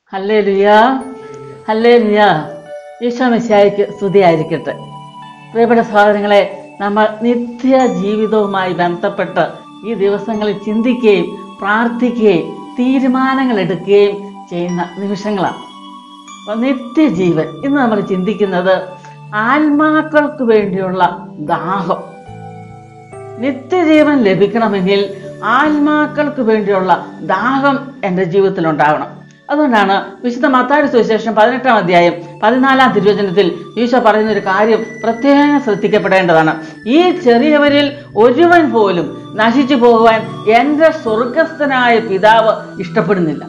ഹല്ലേ ലുയ ഹല്ലേ ലുയ ഈശോ മിശായിക്ക് സ്തുതിയായിരിക്കട്ടെ പ്രിയപ്പെട്ട സഹോദരങ്ങളെ നമ്മൾ നിത്യ ജീവിതവുമായി ബന്ധപ്പെട്ട് ഈ ദിവസങ്ങളിൽ ചിന്തിക്കുകയും പ്രാർത്ഥിക്കുകയും തീരുമാനങ്ങൾ എടുക്കുകയും ചെയ്യുന്ന നിമിഷങ്ങളാണ് അപ്പോൾ നിത്യജീവൻ ഇന്ന് നമ്മൾ ചിന്തിക്കുന്നത് ആത്മാക്കൾക്ക് വേണ്ടിയുള്ള ദാഹം നിത്യജീവൻ ലഭിക്കണമെങ്കിൽ ആത്മാക്കൾക്ക് വേണ്ടിയുള്ള ദാഹം എൻ്റെ ജീവിതത്തിൽ ഉണ്ടാകണം അതുകൊണ്ടാണ് വിശുദ്ധ മത്താടി സുവിശേഷം പതിനെട്ടാം അധ്യായം പതിനാലാം തിരുവചനത്തിൽ ഈശോ പറയുന്ന ഒരു കാര്യം പ്രത്യേകം ശ്രദ്ധിക്കപ്പെടേണ്ടതാണ് ഈ ചെറിയവരിൽ ഒരുവൻ പോലും നശിച്ചു പോകുവാൻ എൻ്റെ സ്വർഗസ്ഥനായ പിതാവ് ഇഷ്ടപ്പെടുന്നില്ല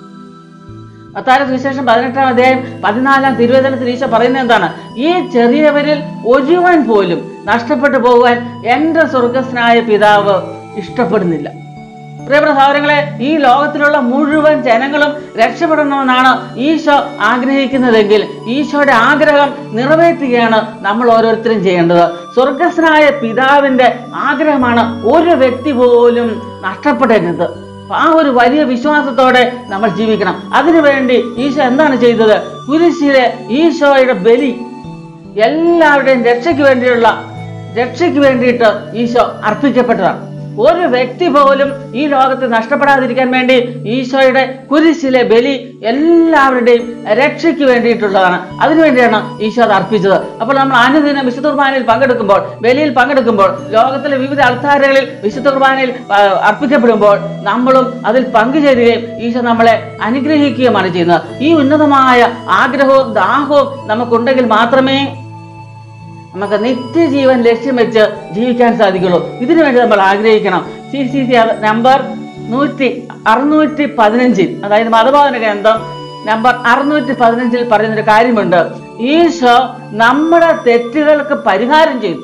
മത്താര സുവിശേഷം പതിനെട്ടാം അധ്യായം പതിനാലാം തിരുവചനത്തിൽ ഈശോ പറയുന്നത് എന്താണ് ഈ ചെറിയവരിൽ ഒരുവൻ പോലും നഷ്ടപ്പെട്ടു പോകുവാൻ എൻ്റെ സ്വർഗസ്നായ പിതാവ് ഇഷ്ടപ്പെടുന്നില്ല പ്രിയപ്പെട്ട സഹോദരങ്ങളെ ഈ ലോകത്തിലുള്ള മുഴുവൻ ജനങ്ങളും രക്ഷപ്പെടണമെന്നാണ് ഈശോ ആഗ്രഹിക്കുന്നതെങ്കിൽ ഈശോയുടെ ആഗ്രഹം നിറവേറ്റുകയാണ് നമ്മൾ ഓരോരുത്തരും ചെയ്യേണ്ടത് സ്വർഗസ്നായ പിതാവിന്റെ ആഗ്രഹമാണ് ഒരു വ്യക്തി പോലും നഷ്ടപ്പെടരുത് അപ്പൊ ആ ഒരു വലിയ വിശ്വാസത്തോടെ നമ്മൾ ജീവിക്കണം അതിനുവേണ്ടി ഈശോ എന്താണ് ചെയ്തത് കുരിശിലെ ഈശോയുടെ ബലി എല്ലാവരുടെയും രക്ഷയ്ക്ക് വേണ്ടിയുള്ള രക്ഷയ്ക്ക് വേണ്ടിയിട്ട് ഈശോ അർപ്പിക്കപ്പെട്ടതാണ് ഒരു വ്യക്തി പോലും ഈ ലോകത്ത് നഷ്ടപ്പെടാതിരിക്കാൻ വേണ്ടി ഈശോയുടെ കുരിശിലെ ബലി എല്ലാവരുടെയും രക്ഷയ്ക്ക് വേണ്ടിയിട്ടുള്ളതാണ് അതിനുവേണ്ടിയാണ് ഈശോ അത് അർപ്പിച്ചത് അപ്പോൾ നമ്മൾ അനുദിനം വിശുദ്ധ കുർബാനയിൽ പങ്കെടുക്കുമ്പോൾ ബലിയിൽ പങ്കെടുക്കുമ്പോൾ ലോകത്തിലെ വിവിധ അൾത്താരകളിൽ വിശുദ്ധ കുർബാനയിൽ ആ, അർപ്പിക്കപ്പെടുമ്പോൾ നമ്മളും അതിൽ പങ്കുചേരുകയും ഈശോ നമ്മളെ അനുഗ്രഹിക്കുകയുമാണ് ചെയ്യുന്നത് ഈ ഉന്നതമായ ആഗ്രഹവും ദാഹവും നമുക്കുണ്ടെങ്കിൽ മാത്രമേ നമുക്ക് നിത്യജീവൻ ലക്ഷ്യം വെച്ച് ജീവിക്കാൻ സാധിക്കുള്ളൂ ഇതിനു വേണ്ടി നമ്മൾ ആഗ്രഹിക്കണം സി സി സി നമ്പർ നൂറ്റി അറുന്നൂറ്റി പതിനഞ്ചിൽ അതായത് മതബോധന ഗ്രന്ഥം നമ്പർ അറുന്നൂറ്റി പതിനഞ്ചിൽ പറയുന്നൊരു കാര്യമുണ്ട് ഈശോ നമ്മുടെ തെറ്റുകൾക്ക് പരിഹാരം ചെയ്തു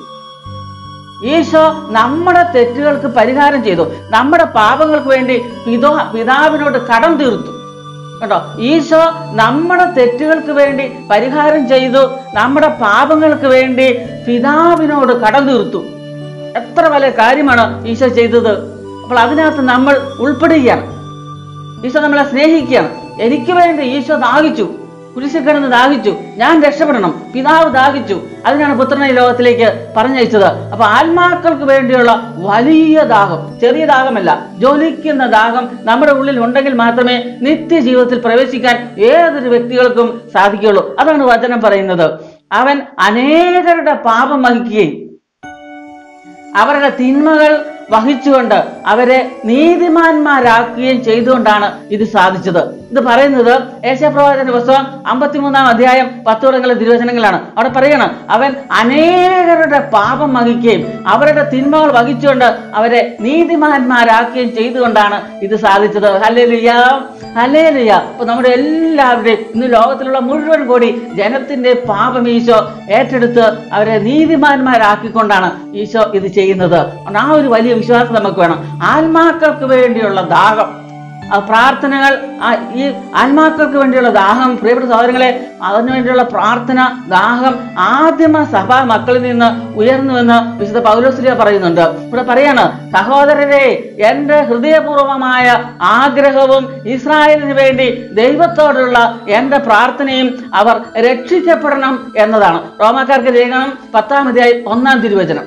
ഈശോ നമ്മുടെ തെറ്റുകൾക്ക് പരിഹാരം ചെയ്തു നമ്മുടെ പാപങ്ങൾക്ക് വേണ്ടി പിതോ പിതാവിനോട് കടം തീർത്തു കേട്ടോ ഈശോ നമ്മുടെ തെറ്റുകൾക്ക് വേണ്ടി പരിഹാരം ചെയ്തു നമ്മുടെ പാപങ്ങൾക്ക് വേണ്ടി പിതാവിനോട് കടം തീർത്തു എത്ര വലിയ കാര്യമാണ് ഈശോ ചെയ്തത് അപ്പോൾ അതിനകത്ത് നമ്മൾ ഉൾപ്പെടുകയാണ് ഈശോ നമ്മളെ സ്നേഹിക്കുകയാണ് എനിക്ക് വേണ്ടി ഈശോ ദാഹിച്ചു കുരിശിൽ കിടന്ന് ദാഹിച്ചു ഞാൻ രക്ഷപ്പെടണം പിതാവ് ദാഹിച്ചു അതിനാണ് പുത്രനെ ഈ ലോകത്തിലേക്ക് പറഞ്ഞയച്ചത് അപ്പൊ ആത്മാക്കൾക്ക് വേണ്ടിയുള്ള വലിയ ദാഹം ചെറിയ ദാഹമല്ല ജ്വലിക്കുന്ന ദാഹം നമ്മുടെ ഉള്ളിൽ ഉണ്ടെങ്കിൽ മാത്രമേ നിത്യജീവിതത്തിൽ പ്രവേശിക്കാൻ ഏതൊരു വ്യക്തികൾക്കും സാധിക്കുകയുള്ളൂ അതാണ് വചനം പറയുന്നത് അവൻ അനേകരുടെ പാപം വഹിക്കുകയും അവരുടെ തിന്മകൾ വഹിച്ചുകൊണ്ട് അവരെ നീതിമാന്മാരാക്കുകയും ചെയ്തുകൊണ്ടാണ് ഇത് സാധിച്ചത് ഇത് പറയുന്നത് ഏഷ്യാപ്രവാചന പുസ്തകം അമ്പത്തിമൂന്നാം അധ്യായം പത്ത് തുടങ്ങുന്ന തിരുവചനങ്ങളാണ് അവിടെ പറയണം അവൻ അനേകരുടെ പാപം വഹിക്കുകയും അവരുടെ തിന്മകൾ വഹിച്ചുകൊണ്ട് അവരെ നീതിമാന്മാരാക്കുകയും ചെയ്തുകൊണ്ടാണ് ഇത് സാധിച്ചത് ഹല്ലേലൂയ ഹല്ലേലൂയ അപ്പൊ നമ്മുടെ എല്ലാവരുടെയും ഇന്ന് ലോകത്തിലുള്ള മുഴുവൻ കോടി ജനത്തിന്റെ പാപം ഈശോ ഏറ്റെടുത്ത് അവരെ നീതിമാന്മാരാക്കിക്കൊണ്ടാണ് ഈശോ ഇത് ചെയ്യുന്നത് അതുകൊണ്ട് ആ ഒരു വലിയ വിശ്വാസം നമുക്ക് വേണം ആത്മാക്കൾക്ക് വേണ്ടിയുള്ള ദാഹം ആ പ്രാർത്ഥനകൾ ആ ഈ ആത്മാക്കൾക്ക് വേണ്ടിയുള്ള ദാഹം പ്രിയപ്പെട്ട സഹോദരങ്ങളെ അതിനു വേണ്ടിയുള്ള പ്രാർത്ഥന ദാഹം ആദ്യമ സഭാ മക്കളിൽ നിന്ന് ഉയർന്നുവെന്ന് വിശുദ്ധ പൗലോസ്ലിയ പറയുന്നുണ്ട് ഇവിടെ പറയാണ് സഹോദരരെ എൻ്റെ ഹൃദയപൂർവമായ ആഗ്രഹവും ഇസ്രായേലിന് വേണ്ടി ദൈവത്തോടുള്ള എൻ്റെ പ്രാർത്ഥനയും അവർ രക്ഷിക്കപ്പെടണം എന്നതാണ് റോമാക്കാർക്ക് ലേഖനം പത്താമതായി ഒന്നാം തിരുവചനം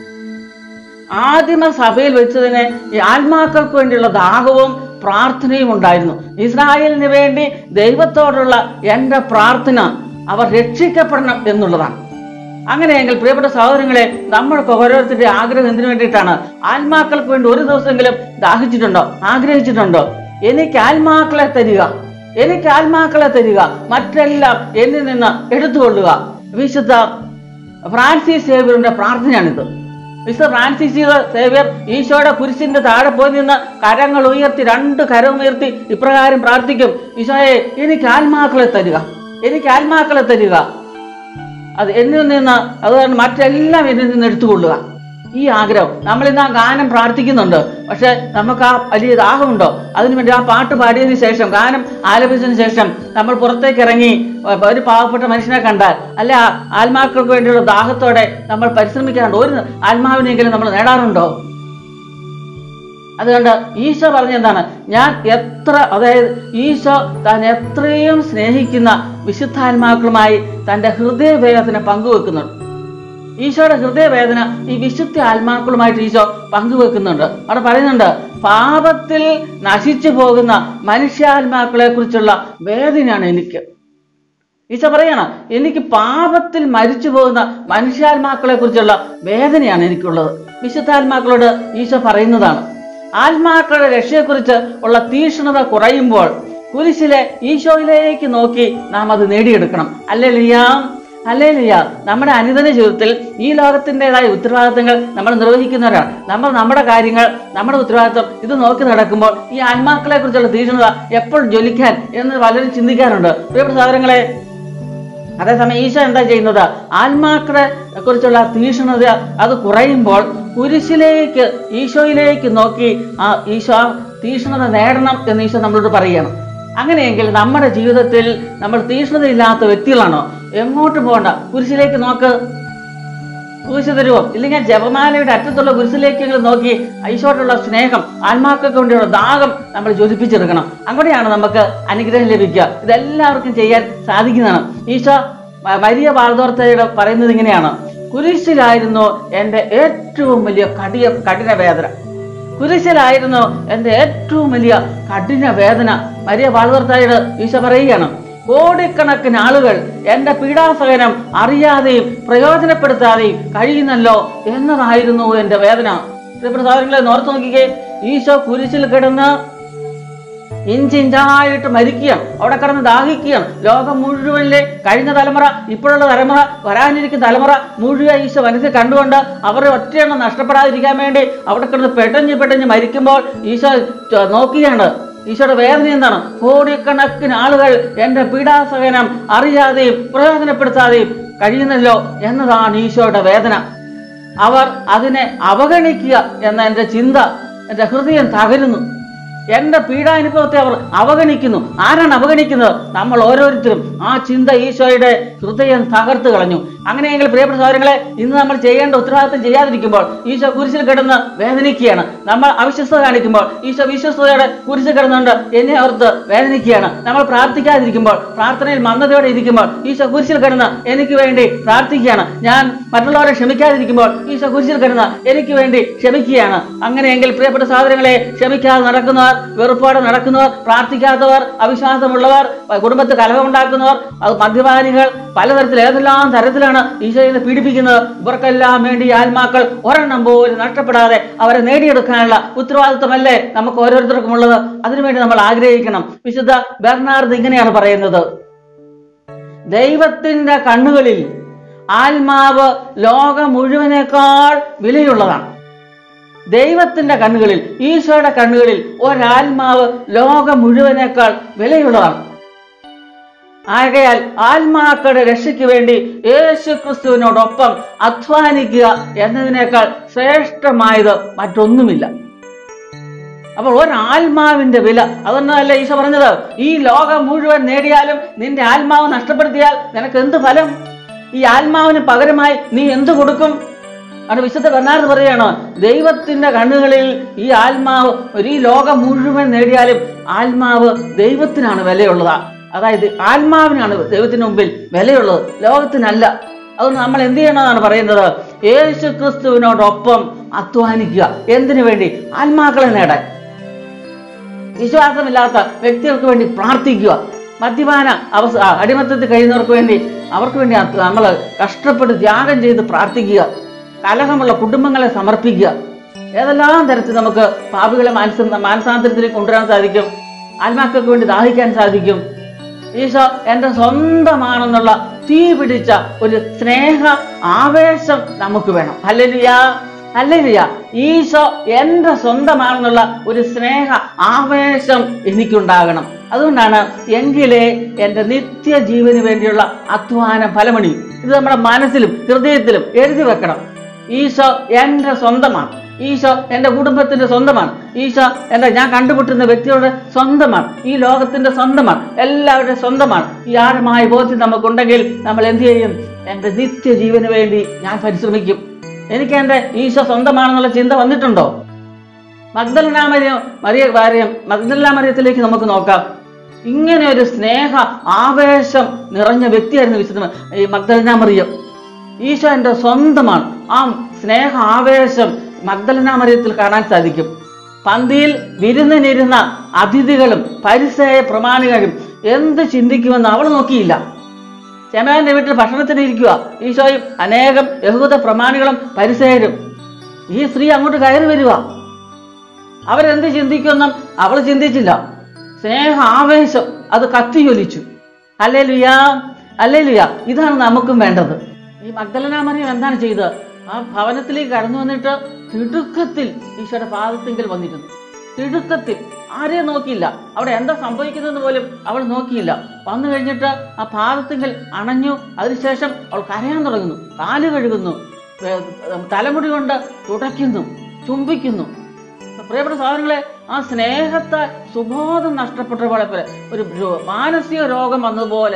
ആദിമ സഭയിൽ വെച്ചതിന് ഈ ആത്മാക്കൾക്ക് വേണ്ടിയുള്ള ദാഹവും പ്രാർത്ഥനയും ഉണ്ടായിരുന്നു ഇസ്രായേലിന് വേണ്ടി ദൈവത്തോടുള്ള എൻ്റെ പ്രാർത്ഥന അവർ രക്ഷിക്കപ്പെടണം എന്നുള്ളതാണ് അങ്ങനെയെങ്കിൽ പ്രിയപ്പെട്ട സഹോദരങ്ങളെ നമ്മൾക്ക് ഓരോരുത്തരുടെ ആഗ്രഹം എന്തിനു വേണ്ടിയിട്ടാണ് ആത്മാക്കൾക്ക് വേണ്ടി ഒരു ദിവസമെങ്കിലും ദാഹിച്ചിട്ടുണ്ടോ ആഗ്രഹിച്ചിട്ടുണ്ടോ എനിക്ക് ആത്മാക്കളെ തരിക എനിക്ക് ആത്മാക്കളെ തരിക മറ്റെല്ലാം എന്നിൽ നിന്ന് എടുത്തുകൊള്ളുക വിശുദ്ധ ഫ്രാൻസിസ് സേവ്യറിന്റെ പ്രാർത്ഥനയാണിത് മിസ്റ്റർ ഫ്രാൻസിസ് സേവ്യർ ഈശോയുടെ കുരിശിന്റെ താഴെ പോയി നിന്ന് കരങ്ങൾ ഉയർത്തി രണ്ട് കരം ഉയർത്തി ഇപ്രകാരം പ്രാർത്ഥിക്കും ഈശോയെ എനിക്ക് ആത്മാക്കളെ തരിക എനിക്ക് ആത്മാക്കളെ തരിക അത് എന്നിൽ നിന്ന് അതുകൊണ്ട് മറ്റെല്ലാം എന്നിൽ നിന്ന് എടുത്തുകൊള്ളുക ഈ ആഗ്രഹം നമ്മൾ ഇന്ന് ആ ഗാനം പ്രാർത്ഥിക്കുന്നുണ്ട് പക്ഷെ നമുക്ക് ആ വലിയ ദാഹമുണ്ടോ അതിനുവേണ്ടി ആ പാട്ട് പാടിയതിനു ശേഷം ഗാനം ആലപിച്ചതിന് ശേഷം നമ്മൾ പുറത്തേക്ക് ഇറങ്ങി ഒ- ഒരു പാവപ്പെട്ട മനുഷ്യനെ കണ്ടാൽ അല്ലെ ആ ആത്മാക്കൾക്ക് വേണ്ടിയുള്ള ദാഹത്തോടെ നമ്മൾ പരിശ്രമിക്കാറുണ്ട് ഒരു ആത്മാവിനെങ്കിലും നമ്മൾ നേടാറുണ്ടോ അതുകൊണ്ട് ഈശോ പറഞ്ഞ എന്താണ് ഞാൻ എത്ര അതായത് ഈശോ താൻ എത്രയും സ്നേഹിക്കുന്ന വിശുദ്ധാത്മാക്കളുമായി തൻ്റെ ഹൃദയവേദന പങ്കുവെക്കുന്നുണ്ട് ഈശോയുടെ ഹൃദയവേദന ഈ വിശുദ്ധ ആത്മാക്കളുമായിട്ട് ഈശോ പങ്കുവെക്കുന്നുണ്ട് അവിടെ പറയുന്നുണ്ട് പാപത്തിൽ നശിച്ചു പോകുന്ന മനുഷ്യാത്മാക്കളെ കുറിച്ചുള്ള വേദനയാണ് എനിക്ക് ഈശോ പറയണം എനിക്ക് പാപത്തിൽ മരിച്ചു പോകുന്ന മനുഷ്യാത്മാക്കളെ കുറിച്ചുള്ള വേദനയാണ് എനിക്കുള്ളത് വിശുദ്ധാത്മാക്കളോട് ഈശോ പറയുന്നതാണ് ആത്മാക്കളുടെ രക്ഷയെക്കുറിച്ച് ഉള്ള തീക്ഷ്ണത കുറയുമ്പോൾ കുരിശിലെ ഈശോയിലേക്ക് നോക്കി നാം അത് നേടിയെടുക്കണം അല്ലേ ലിയാം അല്ലേ ലിയ നമ്മുടെ അനുദിന ജീവിതത്തിൽ ഈ ലോകത്തിൻ്റെതായ ഉത്തരവാദിത്തങ്ങൾ നമ്മൾ നിർവഹിക്കുന്നവരാണ് നമ്മൾ നമ്മുടെ കാര്യങ്ങൾ നമ്മുടെ ഉത്തരവാദിത്തം ഇത് നോക്കി നടക്കുമ്പോൾ ഈ ആത്മാക്കളെ കുറിച്ചുള്ള തീക്ഷ്ണത എപ്പോൾ ജ്വലിക്കാൻ എന്ന് പലരും ചിന്തിക്കാറുണ്ട് പ്രിയപ്പെട്ട സഹോദരങ്ങളെ അതേസമയം ഈശോ എന്താ ചെയ്യുന്നത് ആത്മാക്കളെ കുറിച്ചുള്ള തീക്ഷ്ണത അത് കുറയുമ്പോൾ കുരിശിലേക്ക് ഈശോയിലേക്ക് നോക്കി ആ ഈശോ ആ തീക്ഷ്ണത നേടണം എന്ന് ഈശോ നമ്മളോട് പറയുകയാണ് അങ്ങനെയെങ്കിൽ നമ്മുടെ ജീവിതത്തിൽ നമ്മൾ തീക്ഷ്ണതയില്ലാത്ത വ്യക്തികളാണോ എങ്ങോട്ട് പോകണ്ട കുരിശിലേക്ക് നോക്ക് കുരിശ് തരുമോ ഇല്ലെങ്കിൽ ജപമാലയുടെ അറ്റത്തുള്ള കുരിശിലേക്കെങ്കിലും നോക്കി ഈശോട്ടുള്ള സ്നേഹം ആത്മാക്കൾക്ക് വേണ്ടിയുള്ള ദാഹം നമ്മൾ ജ്വലിപ്പിച്ചെടുക്കണം അങ്ങനെയാണ് നമുക്ക് അനുഗ്രഹം ലഭിക്കുക ഇതെല്ലാവർക്കും ചെയ്യാൻ സാധിക്കുന്നതാണ് ഈശോ മ- മരിയ വാൾദോർത്തയുടെ പറയുന്നത് ഇങ്ങനെയാണ് കുരിശിലായിരുന്നു എൻ്റെ ഏറ്റവും വലിയ കടിയ കഠിന വേദന കുരിശിലായിരുന്നു എൻ്റെ ഏറ്റവും വലിയ കഠിന വേദന മരിയ വാൾദോർത്തായോട് ഈശോ പറയുകയാണ് കോടിക്കണക്കിന് ആളുകൾ എന്റെ പീഡാസഹനം അറിയാതെയും പ്രയോജനപ്പെടുത്താതെയും കഴിയുന്നല്ലോ എന്നതായിരുന്നു എന്റെ വേദന പ്രിയപ്പെട്ട സഹോദരങ്ങളെ നോർത്ത് നോക്കിക്കേ ഈശോ കുരിശിൽ കിടന്ന് ഇഞ്ചിഞ്ചായിട്ട് മരിക്കുകയാണ് അവിടെ കിടന്ന് ദാഹിക്കുകയാണ് ലോകം മുഴുവനിലെ കഴിഞ്ഞ തലമുറ ഇപ്പോഴുള്ള തലമുറ വരാനിരിക്കുന്ന തലമുറ മുഴുവൻ ഈശോ മനസ്സിൽ കണ്ടുകൊണ്ട് അവരെ ഒറ്റയെണ്ണം നഷ്ടപ്പെടാതിരിക്കാൻ വേണ്ടി അവിടെ കിടന്ന് പെട്ടഞ്ഞ് പെട്ടഞ്ഞ് മരിക്കുമ്പോൾ ഈശോ ച- നോക്കുകയാണ് ഈശോയുടെ വേദന എന്താണ് കോടിക്കണക്കിന് ആളുകൾ എന്റെ പീഡാസഹനം അറിയാതെയും പ്രയോജനപ്പെടുത്താതെയും കഴിയുന്നല്ലോ എന്നതാണ് ഈശോയുടെ വേദന അവർ അതിനെ അവഗണിക്കുക എന്ന എൻ്റെ ചിന്ത എൻ്റെ ഹൃദയം തകരുന്നു എൻ്റെ പീഡാനുഭവത്തെ അവർ അവഗണിക്കുന്നു ആരാണ് അവഗണിക്കുന്നത് നമ്മൾ ഓരോരുത്തരും ആ ചിന്ത ഈശോയുടെ ഹൃദയം തകർത്ത് കളഞ്ഞു അങ്ങനെയെങ്കിൽ പ്രിയപ്പെട്ട സഹോദരങ്ങളെ ഇന്ന് നമ്മൾ ചെയ്യേണ്ട ഉത്തരവാദിത്തം ചെയ്യാതിരിക്കുമ്പോൾ ഈശോ കുരിശിൽ കിടന്ന് വേദനിക്കുകയാണ് നമ്മൾ അവിശ്വസ്തത കാണിക്കുമ്പോൾ ഈശോ വിശ്വസ്തയോടെ കുരിശിൽ കിടന്നുകൊണ്ട് എന്നെ ഓർത്ത് വേദനിക്കുകയാണ് നമ്മൾ പ്രാർത്ഥിക്കാതിരിക്കുമ്പോൾ പ്രാർത്ഥനയിൽ മന്ദതയോടെ ഇരിക്കുമ്പോൾ ഈശോ കുരിശിൽ കിടന്ന് എനിക്ക് വേണ്ടി പ്രാർത്ഥിക്കുകയാണ് ഞാൻ മറ്റുള്ളവരെ ക്ഷമിക്കാതിരിക്കുമ്പോൾ ഈശോ കുരിശിൽ കിടന്ന് എനിക്ക് വേണ്ടി ക്ഷമിക്കുകയാണ് അങ്ങനെയെങ്കിൽ പ്രിയപ്പെട്ട സഹോദരങ്ങളെ ക്ഷമിക്കാതെ നടക്കുന്നവർ വെറുപ്പോടെ നടക്കുന്നവർ പ്രാർത്ഥിക്കാത്തവർ അവിശ്വാസമുള്ളവർ കുടുംബത്തിൽ കലഹമുണ്ടാക്കുന്നവർ അത് മദ്യപാനികൾ പലതരത്തിൽ ഏതെല്ലാം തരത്തിലാണ് ഈശോയെ പീഡിപ്പിക്കുന്നത് ഇവർക്കെല്ലാം വേണ്ടി ഈ ആത്മാക്കൾ ഒരെണ്ണം പോലും നഷ്ടപ്പെടാതെ അവരെ നേടിയെടുക്കാനുള്ള ഉത്തരവാദിത്വമല്ലേ നമുക്ക് ഓരോരുത്തർക്കും ഉള്ളത് അതിനുവേണ്ടി നമ്മൾ ആഗ്രഹിക്കണം വിശുദ്ധ ബെർണാർഡ് ഇങ്ങനെയാണ് പറയുന്നത് ദൈവത്തിന്റെ കണ്ണുകളിൽ ആത്മാവ് ലോകം മുഴുവനേക്കാൾ വിലയുള്ളതാണ് ദൈവത്തിന്റെ കണ്ണുകളിൽ ഈശോയുടെ കണ്ണുകളിൽ ഒരാത്മാവ് ലോകം മുഴുവനേക്കാൾ വിലയുള്ളതാണ് ആകയാൽ ആത്മാക്കളുടെ രക്ഷയ്ക്ക് വേണ്ടി യേശു ക്രിസ്തുവിനോടൊപ്പം അധ്വാനിക്കുക എന്നതിനേക്കാൾ ശ്രേഷ്ഠമായത് മറ്റൊന്നുമില്ല അപ്പോൾ ഒരാത്മാവിന്റെ വില അതുകൊണ്ടല്ല ഈശോ പറഞ്ഞത് ഈ ലോകം മുഴുവൻ നേടിയാലും നിന്റെ ആത്മാവ് നഷ്ടപ്പെടുത്തിയാൽ നിനക്ക് എന്ത് ഫലം ഈ ആത്മാവിന് പകരമായി നീ എന്ത് കൊടുക്കും ആണ് വിശുദ്ധ ബെർണാർഡ് പറയുകയാണ് ദൈവത്തിന്റെ കണ്ണുകളിൽ ഈ ആത്മാവ് ഒരു ഈ ലോകം മുഴുവൻ നേടിയാലും ആത്മാവ് ദൈവത്തിനാണ് വിലയുള്ളത് അതായത് ആത്മാവിനാണ് ദൈവത്തിന് മുമ്പിൽ വിലയുള്ളത് ലോകത്തിനല്ല അതുകൊണ്ട് നമ്മൾ എന്ത് ചെയ്യണമെന്നാണ് പറയുന്നത് യേശു ക്രിസ്തുവിനോടൊപ്പം അധ്വാനിക്കുക എന്തിനു വേണ്ടി ആത്മാക്കളെ നേടാൻ വിശ്വാസമില്ലാത്ത വ്യക്തികൾക്ക് വേണ്ടി പ്രാർത്ഥിക്കുക മദ്യപാന അവസ്ഥ ആ, അടിമത്തത്തിൽ കഴിയുന്നവർക്ക് വേണ്ടി അവർക്ക് വേണ്ടി നമ്മൾ കഷ്ടപ്പെട്ട് ത്യാഗം ചെയ്ത് പ്രാർത്ഥിക്കുക കലഹമുള്ള കുടുംബങ്ങളെ സമർപ്പിക്കുക ഏതെല്ലാം തരത്തിൽ നമുക്ക് പാപികളെ മാനസ മാനസാന്തരത്തിലേക്ക് കൊണ്ടുവരാൻ സാധിക്കും ആത്മാക്കൾക്ക് വേണ്ടി ദാഹിക്കാൻ സാധിക്കും ഈശോ എൻ്റെ സ്വന്തമാണെന്നുള്ള തീ പിടിച്ച ഒരു സ്നേഹ ആവേശം നമുക്ക് വേണം അല്ലല്ലിയ അല്ലല്ലിയ ഈശോ എൻ്റെ സ്വന്തമാണെന്നുള്ള ഒരു സ്നേഹ ആവേശം എനിക്കുണ്ടാകണം അതുകൊണ്ടാണ് എങ്കിലേ എൻ്റെ നിത്യജീവന് വേണ്ടിയുള്ള അധ്വാനം ഫലമണിയും ഇത് നമ്മുടെ മനസ്സിലും ഹൃദയത്തിലും എഴുതി വെക്കണം ഈശോ എൻ്റെ സ്വന്തമാണ് ഈശോ എൻ്റെ കുടുംബത്തിന്റെ സ്വന്തമാണ് ഈശോ എൻ്റെ ഞാൻ കണ്ടുമുട്ടുന്ന വ്യക്തികളുടെ സ്വന്തമാണ് ഈ ലോകത്തിന്റെ സ്വന്തമാണ് എല്ലാവരുടെയും സ്വന്തമാണ് ഈ ആഴമായ ബോധ്യം നമുക്കുണ്ടെങ്കിൽ നമ്മൾ എന്ത് ചെയ്യും എൻ്റെ നിത്യജീവന് വേണ്ടി ഞാൻ പരിശ്രമിക്കും എനിക്ക് എൻ്റെ ഈശോ സ്വന്തമാണെന്നുള്ള ചിന്ത വന്നിട്ടുണ്ടോ മഗ്ദലനാമര്യം മറിയ കാര്യം മഗ്ദലനാമര്യത്തിലേക്ക് നമുക്ക് നോക്കാം ഇങ്ങനെ ഒരു സ്നേഹ ആവേശം നിറഞ്ഞ വ്യക്തിയായിരുന്നു വിശുദ്ധ ഈ മഗ്ദലനാമറിയം ഈശോ എൻ്റെ സ്വന്തമാണ് ആ സ്നേഹ ആവേശം മഗ്ദലനാമറിയത്തിൽ കാണാൻ സാധിക്കും പന്തിയിൽ വിരുന്നിനിരുന്ന അതിഥികളും പരിസയ പ്രമാണികളും എന്ത് ചിന്തിക്കുമെന്ന് അവൾ നോക്കിയില്ല ചെമാന്റെ വീട്ടിൽ ഭക്ഷണത്തിന് ഇരിക്കുക ഈശോയും അനേകം യഹൂദ പ്രമാണികളും പരിസയരും ഈ സ്ത്രീ അങ്ങോട്ട് കയറി വരിക അവരെന്ത് ചിന്തിക്കുമെന്നും അവൾ ചിന്തിച്ചില്ല സ്നേഹ ആവേശം അത് കത്തിയൊലിച്ചു അല്ലേ ലുയാ അല്ലേ ലുയാ ഇതാണ് നമുക്കും വേണ്ടത് ഈ മഗ്ദലനാമറിയം എന്താണ് ചെയ്തത് ആ ഭവനത്തിലേക്ക് കടന്നു വന്നിട്ട് തിടുക്കത്തിൽ ഈശോയുടെ പാദത്തിങ്കിൽ വന്നിരുന്നു തിടുക്കത്തിൽ ആരെയും നോക്കിയില്ല അവിടെ എന്താ സംഭവിക്കുന്നതെന്ന് പോലും അവൾ നോക്കിയില്ല വന്നു കഴിഞ്ഞിട്ട് ആ പാദത്തിങ്കിൽ അണഞ്ഞു അതിനുശേഷം അവൾ കരയാൻ തുടങ്ങുന്നു കാല് കഴുകുന്നു ഏർ തലമുടി കൊണ്ട് തുടയ്ക്കുന്നു ചുംബിക്കുന്നു പ്രിയപ്പെട്ട സാധനങ്ങളെ ആ സ്നേഹത്തെ സുബോധം നഷ്ടപ്പെട്ട പോലെ പോലെ ഒരു രോ- മാനസിക രോഗം വന്നതുപോലെ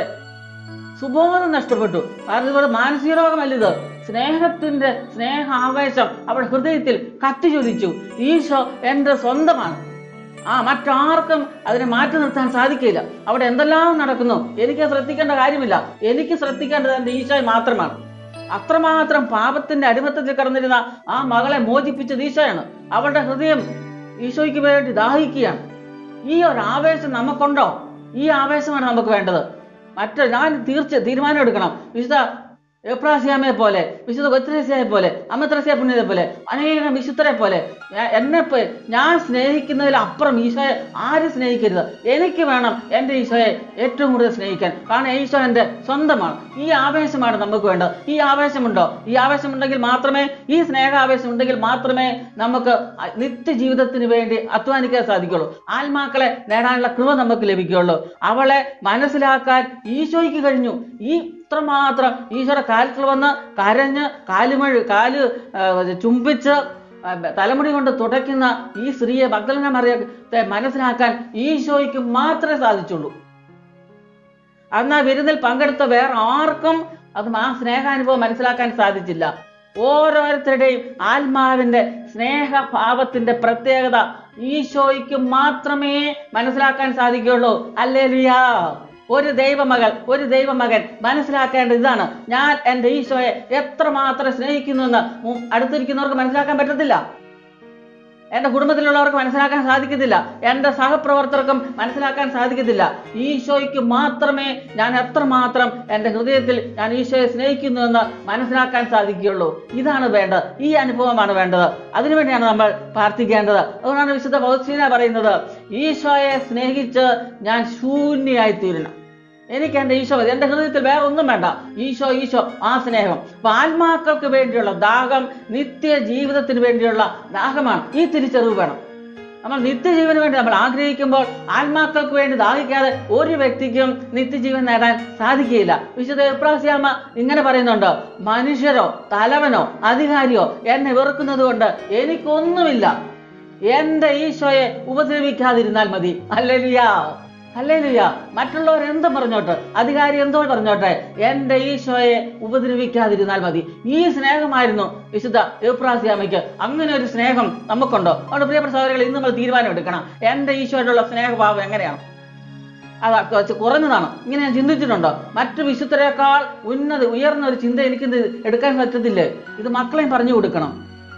സുബോധം നഷ്ടപ്പെട്ടു കാരണം ഇവിടെ മാനസിക രോഗമല്ല ഇത് സ്നേഹത്തിന്റെ സ്നേഹ ആവേശം അവളുടെ ഹൃദയത്തിൽ കത്തിച്ചൊലിച്ചു ഈശോ എൻ്റെ സ്വന്തമാണ് ആ മറ്റാർക്കും അതിനെ മാറ്റി നിർത്താൻ സാധിക്കില്ല അവിടെ എന്തെല്ലാം നടക്കുന്നു എനിക്ക് ശ്രദ്ധിക്കേണ്ട കാര്യമില്ല എനിക്ക് ശ്രദ്ധിക്കേണ്ടത് എൻ്റെ ഈശോയെ മാത്രമാണ് അത്രമാത്രം പാപത്തിന്റെ അടിമത്തത്തിൽ കിടന്നിരുന്ന ആ മകളെ മോചിപ്പിച്ചത് ഈശോയാണ് അവളുടെ ഹൃദയം ഈശോയ്ക്ക് വേണ്ടി ദാഹിക്കുകയാണ് ഈ ഒരു ആവേശം നമുക്കുണ്ടോ ഈ ആവേശമാണ് നമുക്ക് വേണ്ടത് മറ്റു ഞാൻ തീർച്ച തീരുമാനം എടുക്കണം വിശുദ്ധ എപ്രാസിയാമയെ പോലെ വിശുദ്ധ കൊത്രേസ്യയെ പോലെ അമത്രസ്യ പുണ്യത്തെ പോലെ അനേകം വിശുദ്ധരെ പോലെ ഞാൻ- എന്നെ പോ- ഞാൻ സ്നേഹിക്കുന്നതിൽ അപ്പുറം ഈശോയെ ആരും സ്നേഹിക്കരുത് എനിക്ക് വേണം എൻ്റെ ഈശോയെ ഏറ്റവും കൂടുതൽ സ്നേഹിക്കാൻ കാരണം ഈശോ എൻ്റെ സ്വന്തമാണ് ഈ ആവേശമാണ് നമുക്ക് വേണ്ടത് ഈ ആവേശമുണ്ടോ ഈ ആവേശമുണ്ടെങ്കിൽ മാത്രമേ ഈ സ്നേഹാവേശം ഉണ്ടെങ്കിൽ മാത്രമേ നമുക്ക് നിത്യജീവിതത്തിന് വേണ്ടി അധ്വാനിക്കാൻ സാധിക്കുള്ളൂ ആത്മാക്കളെ നേടാനുള്ള കൃപ നമുക്ക് ലഭിക്കുകയുള്ളൂ അവളെ മനസ്സിലാക്കാൻ ഈശോയ്ക്ക് കഴിഞ്ഞു ഈ ഇത്രമാത്രം ഈശോയുടെ കാലത്തിൽ വന്ന് കരഞ്ഞ് കാലുമഴ് കാല് ആ, ചുംബിച്ച് ആ, തലമുടി കൊണ്ട് തുടയ്ക്കുന്ന ഈ സ്ത്രീയെ ഭക്തനെ മറിയത്തെ മനസ്സിലാക്കാൻ ഈശോയ്ക്ക് മാത്രമേ സാധിച്ചുള്ളൂ അന്ന് ആ വിരുന്നിൽ പങ്കെടുത്ത വേറെ ആർക്കും അത് ആ സ്നേഹാനുഭവം മനസ്സിലാക്കാൻ സാധിച്ചില്ല ഓരോരുത്തരുടെയും ആത്മാവിന്റെ സ്നേഹഭാവത്തിന്റെ പ്രത്യേകത ഈശോയ്ക്ക് മാത്രമേ മനസ്സിലാക്കാൻ സാധിക്കുകയുള്ളൂ അല്ലേ ഒരു ദൈവമകൾ ഒരു ദൈവമകൻ മനസ്സിലാക്കേണ്ടത് ഇതാണ് ഞാൻ എൻ്റെ ഈശോയെ എത്രമാത്രം സ്നേഹിക്കുന്നു എന്ന് മു- അടുത്തിരിക്കുന്നവർക്ക് മനസ്സിലാക്കാൻ പറ്റത്തില്ല എൻ്റെ കുടുംബത്തിലുള്ളവർക്ക് മനസ്സിലാക്കാൻ സാധിക്കത്തില്ല എൻ്റെ സഹപ്രവർത്തകർക്കും മനസ്സിലാക്കാൻ സാധിക്കത്തില്ല ഈശോയ്ക്ക് മാത്രമേ ഞാൻ എത്രമാത്രം എൻ്റെ ഹൃദയത്തിൽ ഞാൻ ഈശോയെ സ്നേഹിക്കുന്നു എന്ന് മനസ്സിലാക്കാൻ സാധിക്കുകയുള്ളൂ ഇതാണ് വേണ്ടത് ഈ അനുഭവമാണ് വേണ്ടത് അതിനുവേണ്ടിയാണ് നമ്മൾ പ്രാർത്ഥിക്കേണ്ടത് അതുകൊണ്ടാണ് വിശുദ്ധ ഫൗസ്റ്റീന പറയുന്നത് ഈശോയെ സ്നേഹിച്ച് ഞാൻ ശൂന്യായി തീരണം എനിക്ക് എൻ്റെ ഈശോ മതി എൻ്റെ ഹൃദയത്തിൽ വേറെ ഒന്നും വേണ്ട ഈശോ ഈശോ ആ സ്നേഹം അപ്പൊ ആത്മാക്കൾക്ക് വേണ്ടിയുള്ള ദാഹം നിത്യ ജീവിതത്തിന് വേണ്ടിയുള്ള ദാഹമാണ് ഈ തിരിച്ചറിവ് വേണം നമ്മൾ നിത്യജീവന് വേണ്ടി നമ്മൾ ആഗ്രഹിക്കുമ്പോൾ ആത്മാക്കൾക്ക് വേണ്ടി ദാഹിക്കാതെ ഒരു വ്യക്തിക്കും നിത്യജീവൻ നേടാൻ സാധിക്കുകയില്ല വിശുദ്ധ എപ്രാസ്യാമ്മ ഇങ്ങനെ പറയുന്നുണ്ട് മനുഷ്യരോ തലവനോ അധികാരിയോ എന്നെ വെറുക്കുന്നത് കൊണ്ട് എനിക്കൊന്നുമില്ല എന്റെ ഈശോയെ ഉപദ്രവിക്കാതിരുന്നാൽ മതി അല്ലെലിയാ അല്ലേലുയ്യ മറ്റുള്ളവർ എന്തും പറഞ്ഞോട്ടെ അധികാരി എന്തോ പറഞ്ഞോട്ടെ എൻ്റെ ഈശോയെ ഉപദ്രവിക്കാതിരുന്നാൽ മതി ഈ സ്നേഹമായിരുന്നു വിശുദ്ധ എപ്രാസിയാമയ്ക്ക് അങ്ങനെ ഒരു സ്നേഹം നമുക്കുണ്ടോ അതുകൊണ്ട് പ്രിയപ്പെട്ട സഹോദരങ്ങൾ ഇന്ന് നമ്മൾ തീരുമാനം എടുക്കണം എൻ്റെ ഈശോയോടുള്ള സ്നേഹഭാവം എങ്ങനെയാണ് അത് കുറച്ച് കുറഞ്ഞതാണ് ഇങ്ങനെ ഞാൻ ചിന്തിച്ചിട്ടുണ്ടോ മറ്റു വിശുദ്ധരെക്കാൾ ഉന്നത ഉയർന്ന ഒരു ചിന്ത എനിക്ക് ഇത് എടുക്കാൻ പറ്റത്തില്ലേ ഇത് മക്കളെയും പറഞ്ഞു കൊടുക്കണം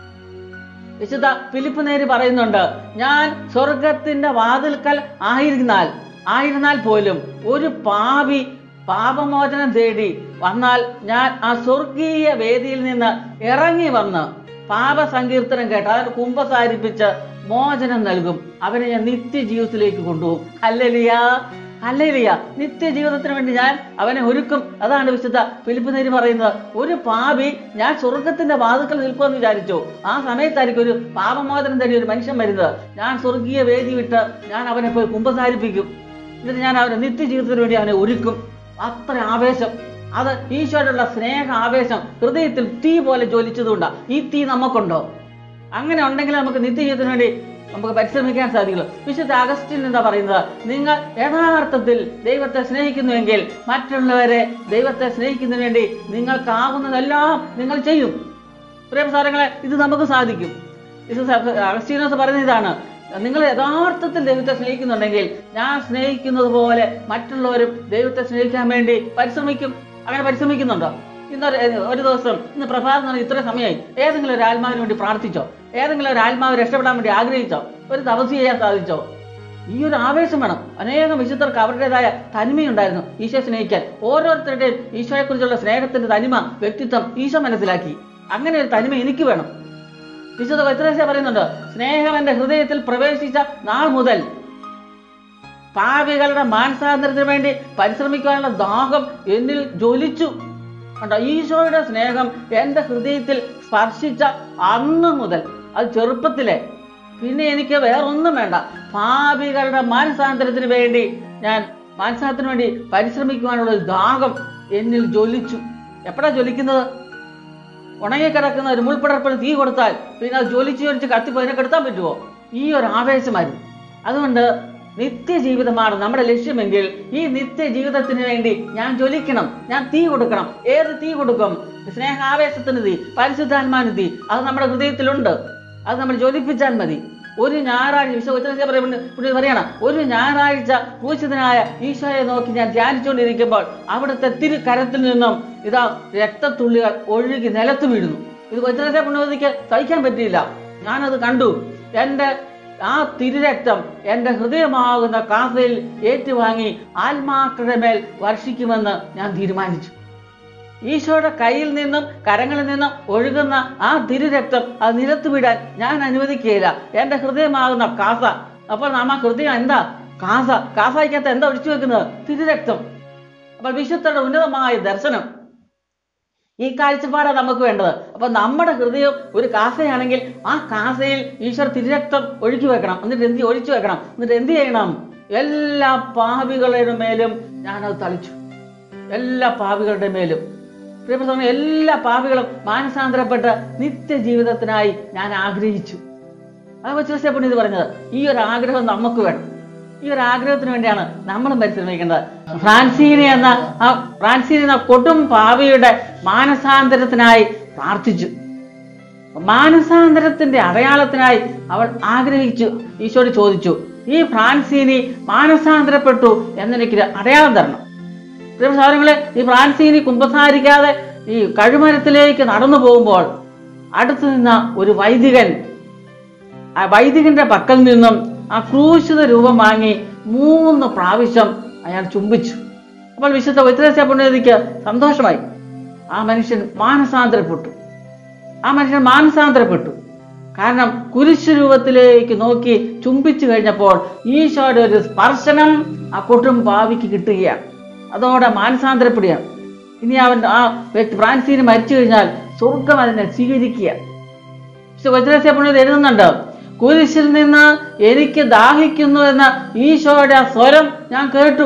വിശുദ്ധ ഫിലിപ്പ് നേര് പറയുന്നുണ്ട് ഞാൻ സ്വർഗത്തിന്റെ വാതിൽക്കൽ ആയിരുന്നാൽ ആയിരുന്നാൽ പോലും ഒരു പാപി പാപമോചനം തേടി വന്നാൽ ഞാൻ ആ സ്വർഗീയ വേദിയിൽ നിന്ന് ഇറങ്ങി വന്ന് പാപസങ്കീർത്തനം കേട്ട് അതായത് കുംഭസാരിപ്പിച്ച് മോചനം നൽകും അവനെ ഞാൻ നിത്യജീവിതത്തിലേക്ക് കൊണ്ടുപോകും അല്ലലിയാ അല്ലേലിയ നിത്യജീവിതത്തിന് വേണ്ടി ഞാൻ അവനെ ഒരുക്കും അതാണ് വിശുദ്ധ ഫിലിപ്പ് നേരി പറയുന്നത് ഒരു പാപി ഞാൻ സ്വർഗത്തിന്റെ വാതുക്കൽ നിൽക്കുമെന്ന് വിചാരിച്ചു ആ സമയത്തായിരിക്കും ഒരു പാപമോചനം തേടി ഒരു മനുഷ്യൻ വരുന്നത് ഞാൻ സ്വർഗീയ വേദി വിട്ട് ഞാൻ അവനെ പോയി കുമ്പസാരിപ്പിക്കും എന്നിട്ട് ഞാൻ അവനെ നിത്യജീവിതത്തിന് വേണ്ടി അവനെ ഒരുക്കും അത്ര ആവേശം അത് ഈശോയോടുള്ള സ്നേഹ ആവേശം ഹൃദയത്തിൽ തീ പോലെ ജ്വലിച്ചതുകൊണ്ടാണ് ഈ തീ നമുക്കുണ്ടോ അങ്ങനെ ഉണ്ടെങ്കിൽ നമുക്ക് നിത്യജീവിതത്തിന് വേണ്ടി നമുക്ക് പരിശ്രമിക്കാൻ സാധിക്കുള്ളൂ വിശുദ്ധ അഗസ്റ്റിൻ എന്താ പറയുന്നത് നിങ്ങൾ യഥാർത്ഥത്തിൽ ദൈവത്തെ സ്നേഹിക്കുന്നുവെങ്കിൽ മറ്റുള്ളവരെ ദൈവത്തെ സ്നേഹിക്കുന്നതിന് വേണ്ടി നിങ്ങൾക്കാവുന്നതെല്ലാം നിങ്ങൾ ചെയ്യും പ്രിയ സാരങ്ങളെ ഇത് നമുക്ക് സാധിക്കും ഇത് അഗസ്റ്റീനോസ് പറയുന്ന ഇതാണ് നിങ്ങൾ യഥാർത്ഥത്തിൽ ദൈവത്തെ സ്നേഹിക്കുന്നുണ്ടെങ്കിൽ ഞാൻ സ്നേഹിക്കുന്നത് പോലെ മറ്റുള്ളവരും ദൈവത്തെ സ്നേഹിക്കാൻ വേണ്ടി പരിശ്രമിക്കും അങ്ങനെ പരിശ്രമിക്കുന്നുണ്ടോ ഇന്നൊരു ഒരു ദിവസം ഇന്ന് പ്രഭാതം എന്ന് പറഞ്ഞാൽ ഇത്ര സമയമായി ഏതെങ്കിലും ഒരു ആത്മാവിന് വേണ്ടി പ്രാർത്ഥിച്ചോ ഏതെങ്കിലും ഒരു ആത്മാവ് രക്ഷപ്പെടാൻ വേണ്ടി ആഗ്രഹിച്ചോ ഒരു തപസ് ചെയ്യാൻ സാധിച്ചോ ഈ ഒരു ആവേശം വേണം അനേകം വിശുദ്ധർക്ക് അവരുടേതായ തനിമയുണ്ടായിരുന്നു ഈശോ സ്നേഹിക്കാൻ ഓരോരുത്തരുടെയും ഈശോയെക്കുറിച്ചുള്ള സ്നേഹത്തിന്റെ തനിമ വ്യക്തിത്വം ഈശോ മനസ്സിലാക്കി അങ്ങനെ ഒരു തനിമ എനിക്ക് വേണം വിശുദ്ധ പത്രേശ പറയുന്നുണ്ട് സ്നേഹം എന്റെ ഹൃദയത്തിൽ പ്രവേശിച്ച നാൾ മുതൽ പാപികളുടെ മാനസാന്തരത്തിന് വേണ്ടി പരിശ്രമിക്കാനുള്ള ദാഹം എന്നിൽ ജ്വലിച്ചു കണ്ടോ ഈശോയുടെ സ്നേഹം എൻ്റെ ഹൃദയത്തിൽ സ്പർശിച്ച അന്ന് മുതൽ അത് ചെറുപ്പത്തിലെ പിന്നെ എനിക്ക് വേറൊന്നും വേണ്ട പാപികളുടെ മാനസാന്തരത്തിന് വേണ്ടി ഞാൻ മാനസാന്തരത്തിന് വേണ്ടി പരിശ്രമിക്കുവാനുള്ള ഒരു ദാഹം എന്നിൽ ജ്വലിച്ചു എപ്പോഴാ ജ്വലിക്കുന്നത് ഉണങ്ങിക്കിടക്കുന്ന ഒരു മുൾപ്പടർപ്പിന് തീ കൊടുത്താൽ പിന്നെ അത് ജ്വലിച്ച് ജ്വലിച്ച് കത്തിപ്പോ അതിനെ കെടുത്താൻ പറ്റുമോ ഈ ഒരു ആവേശമായിരുന്നു അതുകൊണ്ട് നിത്യജീവിതമാണ് നമ്മുടെ ലക്ഷ്യമെങ്കിൽ ഈ നിത്യജീവിതത്തിന് വേണ്ടി ഞാൻ ജ്വലിക്കണം ഞാൻ തീ കൊടുക്കണം ഏത് തീ കൊടുക്കും സ്നേഹാവേശത്തിന് തീ പരിശുദ്ധാത്മാവിന് തീ അത് നമ്മുടെ ഹൃദയത്തിലുണ്ട് അത് നമ്മൾ ജ്വലിപ്പിച്ചാൽ മതി ഒരു ഞായറാഴ്ച വിശ്വ പുണ്യ പറയണം ഒരു ഞായറാഴ്ച പൂജിതനായ ഈശോയെ നോക്കി ഞാൻ ധ്യാനിച്ചുകൊണ്ടിരിക്കുമ്പോൾ അവിടുത്തെ തിരു കരത്തിൽ നിന്നും ഇതാ രക്തത്തുള്ളികൾ ഒഴുകി നിലത്ത് വീഴുന്നു ഇത് കൊച്ചനത്തെ പുണ്യവതിക്ക് സഹിക്കാൻ പറ്റിയില്ല ഞാനത് കണ്ടു എൻ്റെ ആ തിരുരക്തം എൻ്റെ ഹൃദയമാകുന്ന കാസയിൽ ഏറ്റുവാങ്ങി ആത്മാക്കളുടെ മേൽ വർഷിക്കുമെന്ന് ഞാൻ തീരുമാനിച്ചു ഈശോയുടെ കയ്യിൽ നിന്നും കരങ്ങളിൽ നിന്നും ഒഴുകുന്ന ആ തിരുരക്തം അത് നിലത്ത് വിടാൻ ഞാൻ അനുവദിക്കുകയില്ല എൻ്റെ ഹൃദയമാകുന്ന കാസ അപ്പോൾ നാം ആ ഹൃദയം എന്താ കാസ കാസായിക്കകത്ത് എന്താ ഒഴിച്ചു വെക്കുന്നത് തിരുരക്തം അപ്പോൾ വിശുദ്ധരുടെ ഉന്നതമായ ദർശനം ഈ കാഴ്ചപ്പാടാണ് നമുക്ക് വേണ്ടത് അപ്പൊ നമ്മുടെ ഹൃദയം ഒരു കാസയാണെങ്കിൽ ആ കാസയിൽ ഈശ്വർ തിരുരക്തം ഒഴുക്കി വെക്കണം എന്നിട്ട് എന്ത് ഒഴിച്ചു വെക്കണം എന്നിട്ട് എന്ത് ചെയ്യണം എല്ലാ പാപികളുടെ മേലും ഞാനത് തളിച്ചു എല്ലാ പാപികളുടെ മേലും പ്രിയപ്പെട്ട സഹോദരനെ, എല്ലാ പാപികളും മാനസാന്തരപ്പെട്ട് നിത്യജീവിതത്തിനായി ഞാൻ ആഗ്രഹിച്ചു അത് വെച്ച് പുണ്യത് പറഞ്ഞത് ഈ ഒരു ആഗ്രഹം നമുക്ക് വേണം ഈ ഒരു ആഗ്രഹത്തിന് വേണ്ടിയാണ് നമ്മളും പരിശ്രമിക്കേണ്ടത് ഫ്രാൻസീനെ എന്ന ആ ഫ്രാൻസീൻ എന്ന കൊടും പാവിയുടെ മാനസാന്തരത്തിനായി പ്രാർത്ഥിച്ചു മാനസാന്തരത്തിന്റെ അടയാളത്തിനായി അവൾ ആഗ്രഹിച്ചു ഈശോട് ചോദിച്ചു ഈ ഫ്രാൻസീനി മാനസാന്തരപ്പെട്ടു എന്നെനിക്ക് അടയാളം തരണം പ്രിയ സഹോദരങ്ങളെ ഈ ഫ്രാൻസീനി കുമ്പസാരിക്കാതെ ഈ കഴുമരത്തിലേക്ക് നടന്നു പോകുമ്പോൾ അടുത്തു നിന്ന ഒരു വൈദികൻ ആ വൈദികന്റെ പക്കൽ നിന്നും ആ ക്രൂശിത രൂപം വാങ്ങി മൂന്ന് പ്രാവശ്യം അയാൾ ചുംബിച്ചു അപ്പോൾ വിശുദ്ധ വ്യത്യാസ പുണ്യതിക്ക് സന്തോഷമായി ആ മനുഷ്യൻ മാനസാന്തരപ്പെട്ടു ആ മനുഷ്യൻ മാനസാന്തരപ്പെട്ടു കാരണം കുരിശു രൂപത്തിലേക്ക് നോക്കി ചുംബിച്ചു കഴിഞ്ഞപ്പോൾ ഈശോയുടെ ഒരു സ്പർശനം ആ കൊട്ടും പാവിക്ക് കിട്ടുകയാണ് അതോടെ മാനസാന്തരപ്പെടുകയാണ് ഇനി അവൻ ആ വ്യക്തി ഫ്രാൻസിന് മരിച്ചു കഴിഞ്ഞാൽ സ്വർഗം അതിനെ സ്വീകരിക്കുക പക്ഷെ വജ്രസ്യ പുണ്യത് എഴുതുന്നുണ്ട് കുരിശിൽ നിന്ന് എനിക്ക് ദാഹിക്കുന്നു എന്ന ഈശോയുടെ ആ സ്വരം ഞാൻ കേട്ടു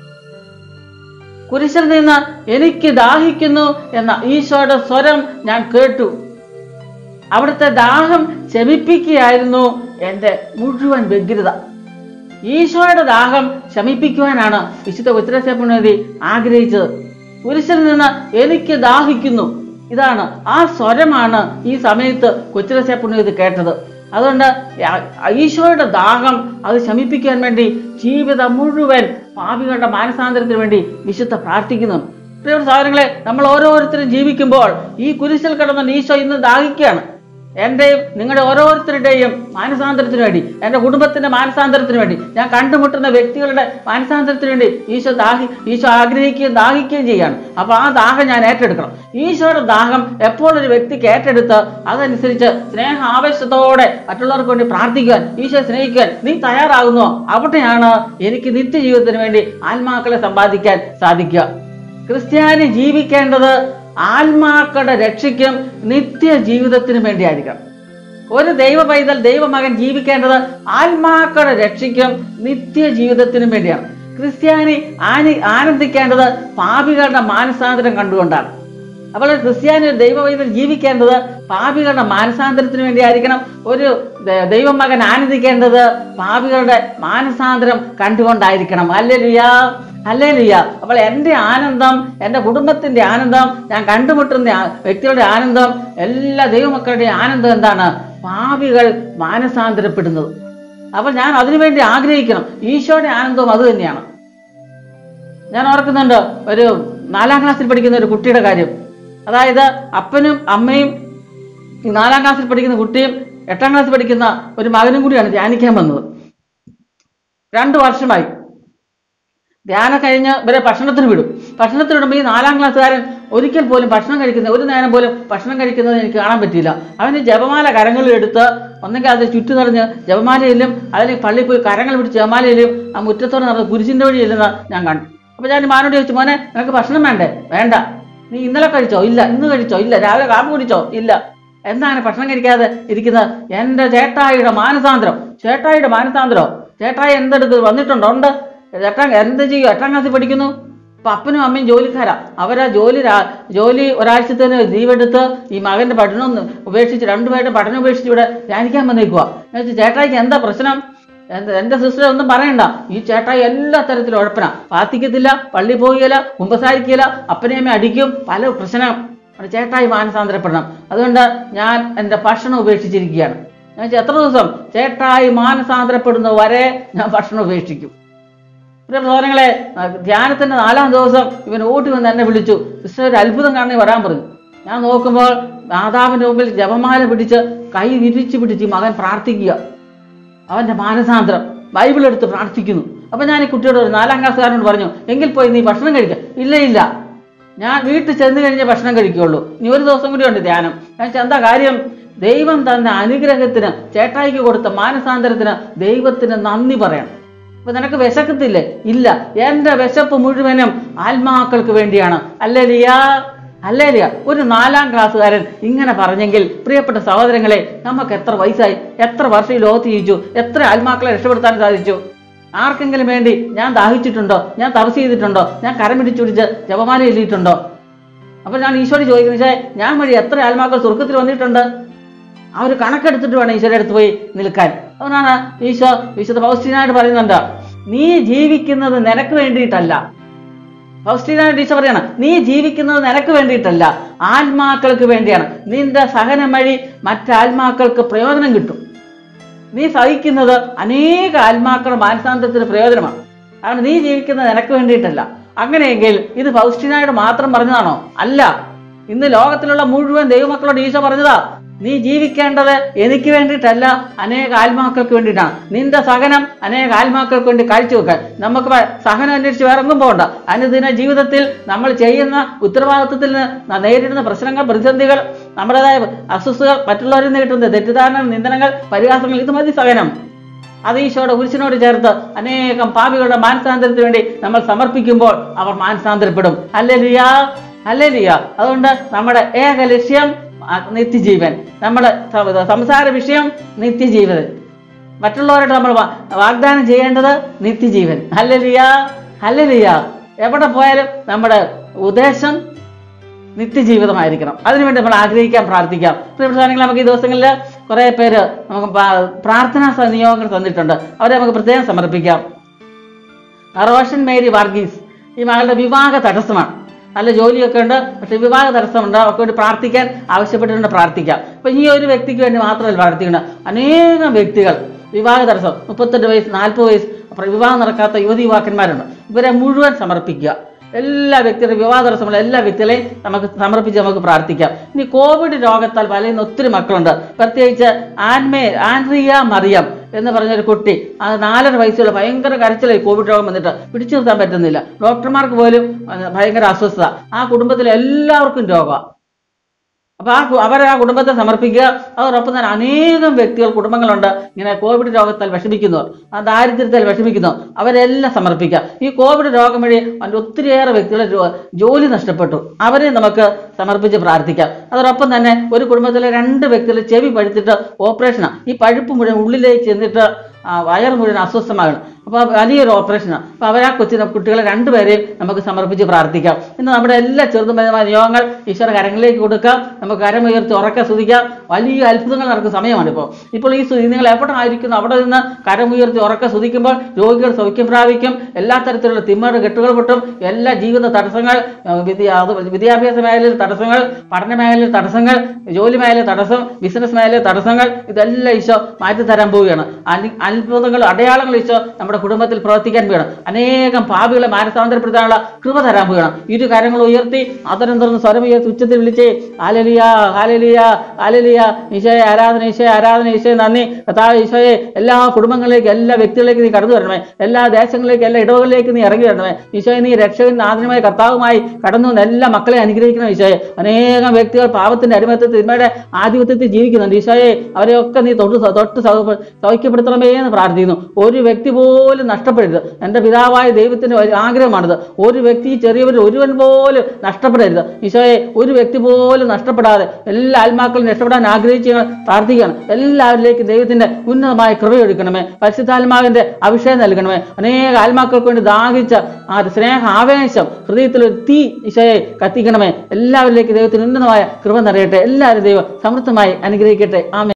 കുരിശിൽ നിന്ന് എനിക്ക് ദാഹിക്കുന്നു എന്ന ഈശോയുടെ സ്വരം ഞാൻ കേട്ടു അവിടുത്തെ ദാഹം ശമിപ്പിക്കുകയായിരുന്നു എൻ്റെ മുഴുവൻ വ്യഗ്രത ഈശോയുടെ ദാഹം ശമിപ്പിക്കുവാനാണ് വിശുദ്ധ ഉത്തരസേപുണതി ആഗ്രഹിച്ചത് കുരിശിൽ നിന്ന് എനിക്ക് ദാഹിക്കുന്നു ഇതാണ് ആ സ്വരമാണ് ഈ സമയത്ത് കൊച്ചിരസേ പുണ്യതി കേട്ടത് അതുകൊണ്ട് ആ- ഈശോയുടെ ദാഹം അത് ശമിപ്പിക്കാൻ വേണ്ടി ജീവിതം മുഴുവൻ പാപികളുടെ മാനസാന്തരത്തിന് വേണ്ടി വിശുദ്ധ പ്രാർത്ഥിക്കുന്നു പ്രിയ സഹോദരങ്ങളെ നമ്മൾ ഓരോരുത്തരും ജീവിക്കുമ്പോൾ ഈ കുരിശിൽ കിടന്ന ഈശോ ഇന്ന് ദാഹിക്കുകയാണ് എൻ്റെയും നിങ്ങളുടെ ഓരോരുത്തരുടെയും മാനസാന്തരത്തിന് വേണ്ടി എൻ്റെ കുടുംബത്തിന്റെ മാനസാന്തരത്തിന് വേണ്ടി ഞാൻ കണ്ടുമുട്ടുന്ന വ്യക്തികളുടെ മാനസാന്തരത്തിന് വേണ്ടി ഈശോ ദാഹി ഈശോ ആഗ്രഹിക്കുകയും ദാഹിക്കുകയും ചെയ്യാണ് അപ്പൊ ആ ദാഹം ഞാൻ ഏറ്റെടുക്കണം ഈശോയുടെ ദാഹം എപ്പോൾ ഒരു വ്യക്തിക്ക് ഏറ്റെടുത്ത് അതനുസരിച്ച് സ്നേഹ ആവേശത്തോടെ മറ്റുള്ളവർക്ക് വേണ്ടി പ്രാർത്ഥിക്കുവാൻ ഈശോ സ്നേഹിക്കുവാൻ നീ തയ്യാറാകുന്നോ അവിടെയാണ് എനിക്ക് നിത്യജീവിതത്തിന് വേണ്ടി ആത്മാക്കളെ സമ്പാദിക്കാൻ സാധിക്കുക ക്രിസ്ത്യാനി ജീവിക്കേണ്ടത് ആത്മാക്കളുടെ രക്ഷയ്ക്കും നിത്യ ജീവിതത്തിനും വേണ്ടിയായിരിക്കണം ഒരു ദൈവ പൈതൽ ദൈവമകൻ ജീവിക്കേണ്ടത് ആത്മാക്കളുടെ രക്ഷയ്ക്കും നിത്യ ജീവിതത്തിനും വേണ്ടിയാണ് ക്രിസ്ത്യാനി ആനി ആനന്ദിക്കേണ്ടത് പാപികളുടെ മാനസാന്തരം കണ്ടുകൊണ്ടാണ് അപ്പോൾ ഒരു ക്രിസ്ത്യാനി ഒരു ദൈവ പൈതൽ ജീവിക്കേണ്ടത് പാപികളുടെ മാനസാന്തരത്തിന് വേണ്ടിയായിരിക്കണം ഒരു ദ- ദൈവമകൻ ആനന്ദിക്കേണ്ടത് പാപികളുടെ മാനസാന്തരം കണ്ടുകൊണ്ടായിരിക്കണം അല്ലേലുയാ അല്ലേലുയ്യ അപ്പോൾ എൻ്റെ ആനന്ദം എൻ്റെ കുടുംബത്തിൻ്റെ ആനന്ദം ഞാൻ കണ്ടുമുട്ടുന്ന ആ വ്യക്തികളുടെ ആനന്ദം എല്ലാ ദൈവമക്കളുടെ ആനന്ദം എന്താണ് പാപികൾ മാനസാന്തരപ്പെടുന്നത് അപ്പോൾ ഞാൻ അതിനുവേണ്ടി ആഗ്രഹിക്കണം ഈശോയുടെ ആനന്ദവും അത് തന്നെയാണ് ഞാൻ ഓർക്കുന്നുണ്ട് ഒരു നാലാം ക്ലാസ്സിൽ പഠിക്കുന്ന ഒരു കുട്ടിയുടെ കാര്യം അതായത് അപ്പനും അമ്മയും ഈ നാലാം ക്ലാസ്സിൽ പഠിക്കുന്ന കുട്ടിയും എട്ടാം ക്ലാസ്സിൽ പഠിക്കുന്ന ഒരു മകനും കൂടിയാണ് ധ്യാനിക്കാൻ വന്നത് രണ്ടു വർഷമായി ധ്യാനം കഴിഞ്ഞ് ഇവരെ ഭക്ഷണത്തിന് വിടും ഭക്ഷണത്തിന് വിടുമ്പോൾ ഈ നാലാം ക്ലാസ്സുകാരൻ ഒരിക്കൽ പോലും ഭക്ഷണം കഴിക്കുന്ന ഒരു നേരം പോലും ഭക്ഷണം കഴിക്കുന്നത് എനിക്ക് കാണാൻ പറ്റിയില്ല അവന് ജപമാല കരങ്ങളിൽ എടുത്ത് ഒന്നെങ്കിൽ അത് ചുറ്റു നിറഞ്ഞ് ജപമാലയിലും അതിന് പള്ളിയിൽ പോയി കരങ്ങൾ പിടിച്ച് ജപമാലയിലും ആ മുറ്റത്തോട് നടന്ന് കുരിശിൻ്റെ വഴി ചെല്ലുന്ന ഞാൻ കണ്ടു അപ്പോൾ ഞാൻ മാനോട് ചോദിച്ചു മോനെ നിനക്ക് ഭക്ഷണം വേണ്ടേ വേണ്ട നീ ഇന്നലെ കഴിച്ചോ ഇല്ല ഇന്ന് കഴിച്ചോ ഇല്ല രാവിലെ കാപ്പി കുടിച്ചോ ഇല്ല എന്താണ് ഭക്ഷണം കഴിക്കാതെ ഇരിക്കുന്നത് എൻ്റെ ചേട്ടായിയുടെ മാനസാന്തരം ചേട്ടായിയുടെ മാനസാന്തരം ചേട്ടായി എന്തെടുത്ത് വന്നിട്ടുണ്ടോ ഉണ്ട് എട്ടാം എന്ത് ചെയ്യും എട്ടാം ക്ലാസ്സിൽ പഠിക്കുന്നു അപ്പൊ അപ്പനും അമ്മയും ജോലിക്കാരാ അവരാ ജോലി രാ- ജോലി ഒരാഴ്ചത്തേന് ലീവെടുത്ത് ഈ മകന്റെ പഠനം ഒന്ന് ഉപേക്ഷിച്ച് രണ്ടുപേരുടെ പഠനം ഉപേക്ഷിച്ച് ഇവിടെ ധ്യാനിക്കാൻ വന്നേക്കുക എന്നുവെച്ചാൽ ചേട്ടായിക്ക് എന്താ പ്രശ്നം എന്ത് എന്റെ സിസ്റ്റർ ഒന്നും പറയണ്ട ഈ ചേട്ടായി എല്ലാ തരത്തിലും ഉഴപ്പന പ്രാർത്ഥിക്കത്തില്ല പള്ളി പോവുകയില്ല കുമ്പസാരിക്കില്ല അപ്പനെയും അമ്മയും അടിക്കും പല പ്രശ്നം അവിടെ ചേട്ടായി മാനസാന്തരപ്പെടണം അതുകൊണ്ട് ഞാൻ എൻ്റെ ഭക്ഷണം ഉപേക്ഷിച്ചിരിക്കുകയാണ് ഞാൻ ചോദിച്ചു, എത്ര ദിവസം ചേട്ടായി മാനസാന്തരപ്പെടുന്നത് വരെ ഞാൻ ഭക്ഷണം ഉപേക്ഷിക്കും പ്രിയ സഹോദരങ്ങളെ ധ്യാനത്തിന്റെ നാലാം ദിവസം ഇവൻ ഓടി വന്ന് എന്നെ വിളിച്ചു സിസ്റ്റർ ഒരു അത്ഭുതം കാണണേ വരാൻ പറഞ്ഞു ഞാൻ നോക്കുമ്പോൾ മാതാവിന്റെ മുമ്പിൽ ജപമാല പിടിച്ച് കൈ വിരിച്ചു പിടിച്ച് ഈ മകൻ പ്രാർത്ഥിക്കുക അവന്റെ മാനസാന്തരം ബൈബിൾ എടുത്ത് പ്രാർത്ഥിക്കുന്നു അപ്പൊ ഞാൻ ഈ കുട്ടിയോട് ഒരു നാലാം ക്ലാസ്സുകാരനോട് പറഞ്ഞു എങ്കിൽ പോയി നീ ഭക്ഷണം കഴിക്കുക ഇല്ല ഇല്ല ഞാൻ വീട്ടിൽ ചെന്ന് കഴിഞ്ഞേ ഭക്ഷണം കഴിക്കുകയുള്ളൂ ഇനി ഒരു ദിവസം കൂടി ഉണ്ട് ധ്യാനം ഞാൻ ചോദിച്ചു, എന്താ കാര്യം ദൈവം തന്ന അനുഗ്രഹത്തിന് ചേട്ടായിക്ക് കൊടുത്ത മാനസാന്തരത്തിന് ദൈവത്തിന് നന്ദി പറയണം അപ്പൊ നിനക്ക് വിശക്കത്തില്ലേ ഇല്ല എന്റെ വിശപ്പ് മുഴുവനും ആത്മാക്കൾക്ക് വേണ്ടിയാണ് അല്ലേ ലിയാ അല്ലേ ലിയ ഒരു നാലാം ക്ലാസ്സുകാരൻ ഇങ്ങനെ പറഞ്ഞെങ്കിൽ പ്രിയപ്പെട്ട സഹോദരങ്ങളെ നമുക്ക് എത്ര വയസ്സായി എത്ര വർഷം ഈ ലോകത്ത് ജീവിച്ചു എത്ര ആത്മാക്കളെ രക്ഷപ്പെടുത്താൻ സാധിച്ചു ആർക്കെങ്കിലും വേണ്ടി ഞാൻ ദാഹിച്ചിട്ടുണ്ടോ ഞാൻ തപസ് ചെയ്തിട്ടുണ്ടോ ഞാൻ കരം പിടിച്ചു പിടിച്ച് ജപമാല എഴുതിയിട്ടുണ്ടോ അപ്പോൾ ഞാൻ ഈശോയോട് ചോദിക്കുന്നത് "ഈശോയെ, ഞാൻ വഴി എത്ര ആത്മാക്കൾ സ്വർഗത്തിൽ വന്നിട്ടുണ്ട് ആ ഒരു കണക്കെടുത്തിട്ട് വേണം ഈശോയുടെ അടുത്ത് പോയി നിൽക്കാൻ അതുകൊണ്ടാണ് ഈശോ വിശുദ്ധ പൗസ്റ്റീനായിട്ട് പറയുന്നുണ്ട് നീ ജീവിക്കുന്നത് നിനക്ക് വേണ്ടിയിട്ടല്ല പൗസ്റ്റീനായിട്ട് ഈശോ പറയണം നീ ജീവിക്കുന്നത് നിനക്ക് വേണ്ടിയിട്ടല്ല ആത്മാക്കൾക്ക് വേണ്ടിയാണ് നിന്റെ സഹനം വഴി മറ്റാത്മാക്കൾക്ക് പ്രയോജനം കിട്ടും നീ സഹിക്കുന്നത് അനേക ആത്മാക്കളുടെ മാനസാന്തരത്തിന് പ്രയോജനമാണ് കാരണം നീ ജീവിക്കുന്നത് നിനക്ക് വേണ്ടിയിട്ടല്ല അങ്ങനെയെങ്കിൽ ഇത് ഫൗസ്റ്റിനായിട്ട് മാത്രം പറഞ്ഞതാണോ അല്ല ഇന്ന് ലോകത്തിലുള്ള മുഴുവൻ ദൈവമക്കളോട് ഈശോ പറഞ്ഞതാ നീ ജീവിക്കേണ്ടത് എനിക്ക് വേണ്ടിയിട്ടല്ല അനേക ആത്മാക്കൾക്ക് വേണ്ടിയിട്ടാണ് നിന്റെ സഹനം അനേക ആത്മാക്കൾക്ക് വേണ്ടി കാഴ്ചവെക്കാൻ നമുക്ക് വേ- സഹനം അന്വേഷിച്ച് വേറെ എങ്ങും പോകണ്ട അനുദിന ജീവിതത്തിൽ നമ്മൾ ചെയ്യുന്ന ഉത്തരവാദിത്വത്തിൽ നിന്ന് ന- നേരിടുന്ന പ്രശ്നങ്ങൾ പ്രതിസന്ധികൾ നമ്മുടേതായ അസ്വസ്ഥകൾ മറ്റുള്ളവരിൽ നിന്ന് കിട്ടുന്ന തെറ്റിദ്ധാരണ നിന്ദനങ്ങൾ പരിഹാസങ്ങൾ ഇത് മതി സഹനം അത് ഈശോയുടെ കുരിശിനോട് ചേർത്ത് അനേകം പാപികളുടെ മാനസാന്തരത്തിന് വേണ്ടി നമ്മൾ സമർപ്പിക്കുമ്പോൾ അവർ മാനസാന്തരപ്പെടും അല്ലേ ലിയ അല്ലേ ലിയ അതുകൊണ്ട് നമ്മുടെ ഏക ലക്ഷ്യം ആ, നിത്യജീവൻ നമ്മുടെ സ- സംസാര വിഷയം നിത്യജീവൻ മറ്റുള്ളവരോട് നമ്മൾ വാ- വാഗ്ദാനം ചെയ്യേണ്ടത് നിത്യജീവൻ അല്ലേ ലിയ അല്ലേ ലിയ എവിടെ പോയാലും നമ്മുടെ ഉദ്ദേശം നിത്യജീവിതമായിരിക്കണം അതിനുവേണ്ടി നമ്മൾ ആഗ്രഹിക്കാം പ്രാർത്ഥിക്കാം പ്രിയപ്പെട്ട നമുക്ക് ഈ ദിവസങ്ങളിൽ കുറേ പേര് നമുക്ക് പ്രാ- പ്രാർത്ഥനാ സ- നിയോഗങ്ങൾ തന്നിട്ടുണ്ട് അവരെ നമുക്ക് പ്രത്യേകം സമർപ്പിക്കാം റോഷൻ മേരി വർഗീസ് ഈ മകളുടെ വിവാഹ തടസ്സമാണ് നല്ല ജോലിയൊക്കെ ഉണ്ട് പക്ഷെ വിവാഹ തടസ്സമുണ്ട് അവർക്ക് വേണ്ടി പ്രാർത്ഥിക്കാൻ ആവശ്യപ്പെട്ടിട്ടുണ്ട് പ്രാർത്ഥിക്കാം അപ്പൊ ഈ ഒരു വ്യക്തിക്ക് വേണ്ടി മാത്രമല്ല പ്രാർത്ഥിക്കുന്നത് അനേകം വ്യക്തികൾ വിവാഹ തടസ്സം മുപ്പത്തെട്ട് വയസ്സ് നാൽപ്പത് വയസ്സ് അപ്പോൾ വിവാഹം നടക്കാത്ത യുവതി യുവാക്കന്മാരുണ്ട് ഇവരെ മുഴുവൻ സമർപ്പിക്കുക എല്ലാ വ്യക്തികളുടെ വിവാഹ തടസ്സമുള്ള എല്ലാ വ്യക്തികളെയും നമുക്ക് സമർപ്പിച്ച് നമുക്ക് പ്രാർത്ഥിക്കാം ഇനി കോവിഡ് രോഗത്താൽ വലയുന്ന ഒത്തിരി മക്കളുണ്ട് പ്രത്യേകിച്ച് ആൻമേ ആൻഡ്രിയ മറിയം എന്ന് പറഞ്ഞൊരു കുട്ടി അത് നാലര വയസ്സുള്ള ഭയങ്കര കരച്ചിലായി കോവിഡ് രോഗം വന്നിട്ട് പിടിച്ചു നിർത്താൻ പറ്റുന്നില്ല ഡോക്ടർമാർക്ക് പോലും അഹ് ഭയങ്കര അസ്വസ്ഥത ആ കുടുംബത്തിലെ എല്ലാവർക്കും രോഗമാണ് അപ്പൊ ആ കു- അവരെ ആ കുടുംബത്തെ സമർപ്പിക്കുക അതോടൊപ്പം തന്നെ അനേകം വ്യക്തികൾ കുടുംബങ്ങളുണ്ട് ഇങ്ങനെ കോവിഡ് രോഗത്താൽ വിഷമിക്കുന്നവർ ആ ദാരിദ്ര്യത്താൽ വിഷമിക്കുന്നവർ അവരെല്ലാം സമർപ്പിക്കുക ഈ കോവിഡ് രോഗം വഴി അതിൻ്റെ ഒത്തിരിയേറെ വ്യക്തികളെ ജോ- ജോലി നഷ്ടപ്പെട്ടു അവരെ നമുക്ക് സമർപ്പിച്ച് പ്രാർത്ഥിക്കാം അതോടൊപ്പം തന്നെ ഒരു കുടുംബത്തിലെ രണ്ട് വ്യക്തികളെ ചെവി പഴുത്തിട്ട് ഓപ്പറേഷനാണ് ഈ പഴുപ്പ് മുഴുവൻ ഉള്ളിലേക്ക് ചെന്നിട്ട് ആ വയർ മുഴുവൻ അസ്വസ്ഥമാകണം അപ്പോൾ വലിയൊരു ഓപ്പറേഷനാണ് അപ്പോൾ അവർ ആ കൊച്ചിനെ കുട്ടികളെ രണ്ടുപേരെയും നമുക്ക് സമർപ്പിച്ച് പ്രാർത്ഥിക്കാം ഇന്ന് നമ്മുടെ എല്ലാ ചെറുതും വലുതുമായ നിയോഗങ്ങൾ ഈശ്വര കരങ്ങളിലേക്ക് കൊടുക്കാം നമുക്ക് കരമുയർത്തി ഉറക്കെ സ്തുതിക്കാം വലിയ അത്ഭുതങ്ങൾ നടക്കുന്ന സമയമാണ് ഇപ്പോൾ ഇപ്പോൾ ഈ സ്തുതി നിങ്ങൾ എവിടെ ആയിരിക്കുന്നു അവിടെ നിന്ന് കരമുയർത്തി ഉറക്കെ സ്തുതിക്കുമ്പോൾ രോഗികൾ സൗഖ്യം പ്രാപിക്കും എല്ലാ തരത്തിലുള്ള തിമ്മയുടെ കെട്ടുകൾ പൊട്ടും എല്ലാ ജീവിത തടസ്സങ്ങൾ ആ, വിദ്യ അത് വിദ്യാഭ്യാസ മേഖലയിൽ തടസ്സങ്ങൾ പഠന മേഖലയിൽ തടസ്സങ്ങൾ ജോലി മേഖലയിൽ തടസ്സം ബിസിനസ് മേഖലയിൽ തടസ്സങ്ങൾ ഇതെല്ലാം ഈശോ മാറ്റി തരാൻ പോവുകയാണ് അനി- അത്ഭുതങ്ങൾ അടയാളങ്ങൾ ഈശോ നമ്മുടെ കുടുംബത്തിൽ പ്രവർത്തിക്കാൻ പോവുകയാണ് അനേകം പാപികളെ മാനസാന്തരപ്പെടുത്താനുള്ള കൃപ തരാൻ പോവുകയാണ് ഇരു കരങ്ങൾ ഉയർത്തി അതരം തുറന്ന് സ്വരം ഉയർത്തി ഉച്ചത്തിൽ വിളിച്ചേ ഹാലലിയ ഹാലലിയ ഹാലലിയ ഈശോയെ ആരാധന ഈശോയെ ആരാധന ഈശോയെ നന്ദി കഥാവ് ഈശോയെ എല്ലാ കുടുംബങ്ങളിലേക്ക് എല്ലാ വ്യക്തികളിലേക്ക് നീ കടന്നു വരണമേ എല്ലാ ദേശങ്ങളിലേക്ക് എല്ലാ ഇടവകളിലേക്ക് നീ ഇറങ്ങി വരണമേ ഈശോയെ നീ രക്ഷകൻ നാഥനുമായ കർത്താവുമായി കടന്നു വന്ന എല്ലാ മക്കളെ അനുഗ്രഹിക്കണം ഈശോയെ അനേകം വ്യക്തികൾ പാപത്തിന്റെ അടിമത്തത്തിൽ തിന്മയുടെ ആധിപത്യത്തിൽ ജീവിക്കുന്നുണ്ട് ഈശോയെ അവരെയൊക്കെ നീ തൊട്ട് സ- തൊട്ട് സൗ- സൗഖ്യപ്പെടുത്തണമേ എന്ന് പ്രാർത്ഥിക്കുന്നു ഒരു വ്യക്തി പോലും നഷ്ടപ്പെടരുത് എൻ്റെ പിതാവായ ദൈവത്തിന്റെ ഒരു ആഗ്രഹമാണിത് ഒരു വ്യക്തി ചെറിയവരിൽ ഒരുവൻ പോലും നഷ്ടപ്പെടരുത് ഈശോയെ ഒരു വ്യക്തി പോലും നഷ്ടപ്പെടാതെ എല്ലാ ആത്മാക്കളും രക്ഷപ്പെടാൻ ആഗ്രഹിച്ച് ഞങ്ങൾ പ്രാർത്ഥിക്കുകയാണ് എല്ലാവരിലേക്കും ദൈവത്തിന്റെ ഉന്നതമായ കൃപയൊടുക്കണമേ പരിശുദ്ധാത്മാവിന്റെ അഭിഷേകം നൽകണമേ അനേക ആത്മാക്കൾക്ക് വേണ്ടി ദാഹിച്ച ആ സ്നേഹ ആവേശം ഹൃദയത്തിൽ ഒരു തീ ഈശോയെ കത്തിക്കണമേ എല്ലാവരിലേക്കും ദൈവത്തിന് ഉന്നതമായ കൃപ നിറയട്ടെ എല്ലാവരും ദൈവം സമൃദ്ധമായി അനുഗ്രഹിക്കട്ടെ ആമേ